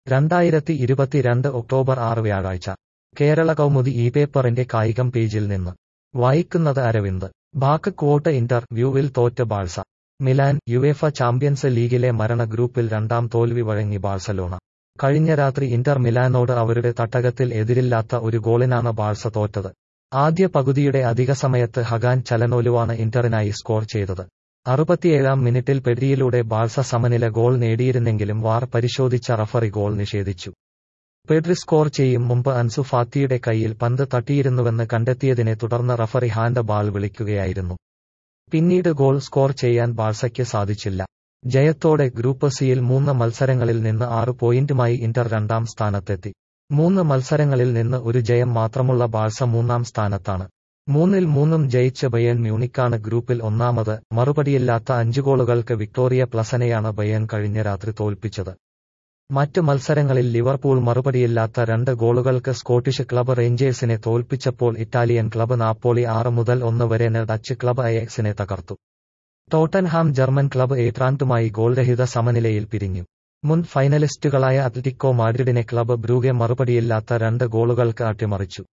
രണ്ടായിരത്തി ഇരുപത്തിരണ്ട് ഒക്ടോബർ ആറ് വ്യാഴാഴ്ച കേരള കൗമുദി ഈ പേപ്പറിന്റെ കായികം പേജിൽ നിന്ന് വായിക്കുന്നത് അരവിന്ദ് ബാക്ക് ക്വോട്ട് ഇന്റർ വ്യൂവിൽ തോറ്റ ബാഴ്സ മിലാൻ യുവേഫ ചാമ്പ്യൻസ് ലീഗിലെ മരണ ഗ്രൂപ്പിൽ രണ്ടാം തോൽവി വഴങ്ങി ബാഴ്സലോണ കഴിഞ്ഞ രാത്രി ഇന്റർ മിലാനോട് അവരുടെ തട്ടകത്തിൽ എതിരില്ലാത്ത ഒരു ഗോളിനാണ് ബാഴ്സ തോറ്റത് ആദ്യ പകുതിയുടെ അധിക സമയത്ത് ഹഗാൻ ചലനോലുവാണ് ഇന്ററിനായി സ്കോർ ചെയ്തത് അറുപത്തിയേഴാം മിനിറ്റിൽ പെഡ്രിയിലൂടെ ബാഴ്സ സമനില ഗോൾ നേടിയിരുന്നെങ്കിലും വാർ പരിശോധിച്ച റഫറി ഗോൾ നിഷേധിച്ചു പെഡ്രി സ്കോർ ചെയ്യും മുമ്പ് അൻസു ഫാത്തിയുടെ കൈയിൽ പന്ത് തട്ടിയിരുന്നുവെന്ന് കണ്ടെത്തിയതിനെ തുടർന്ന് റഫറി ഹാൻഡ് ബാൾ വിളിക്കുകയായിരുന്നു പിന്നീട് ഗോൾ സ്കോർ ചെയ്യാൻ ബാഴ്സയ്ക്ക് സാധിച്ചില്ല ജയത്തോടെ ഗ്രൂപ്പ് സിയിൽ മൂന്ന് മത്സരങ്ങളിൽ നിന്ന് ആറ് പോയിന്റുമായി ഇന്റർ രണ്ടാം സ്ഥാനത്തെത്തി മൂന്ന് മത്സരങ്ങളിൽ നിന്ന് ഒരു ജയം മാത്രമുള്ള ബാഴ്സ മൂന്നാം സ്ഥാനത്താണ് മൂന്നിൽ മൂന്നും ജയിച്ച ബയൻ മ്യൂണിക്കാണ് ഗ്രൂപ്പിൽ ഒന്നാമത് മറുപടിയില്ലാത്ത അഞ്ചു ഗോളുകൾക്ക് വിക്ടോറിയ പ്ലസനെയാണ് ബയൻ കഴിഞ്ഞ രാത്രി തോൽപ്പിച്ചത് മറ്റ് മത്സരങ്ങളിൽ ലിവർപൂൾ മറുപടിയില്ലാത്ത രണ്ട് ഗോളുകൾക്ക് സ്കോട്ടിഷ് ക്ലബ് റേഞ്ചേഴ്സിനെ തോൽപ്പിച്ചപ്പോൾ ഇറ്റാലിയൻ ക്ലബ് നാപ്പോളി ആറ് മുതൽ ഒന്ന് വരെ ഡച്ച് ക്ലബ് അയക്സിനെ തകർത്തു ടോട്ടൻഹാം ജർമ്മൻ ക്ലബ് ഏട്രാൻറ്റുമായി ഗോൾരഹിത സമനിലയിൽ പിരിഞ്ഞു മുൻ ഫൈനലിസ്റ്റുകളായ അത്ലറ്റിക്കോ മാഡ്രിഡിനെ ക്ലബ് ബ്രൂഗെ മറുപടിയില്ലാത്ത രണ്ട് ഗോളുകൾക്ക് അട്ടിമറിച്ചു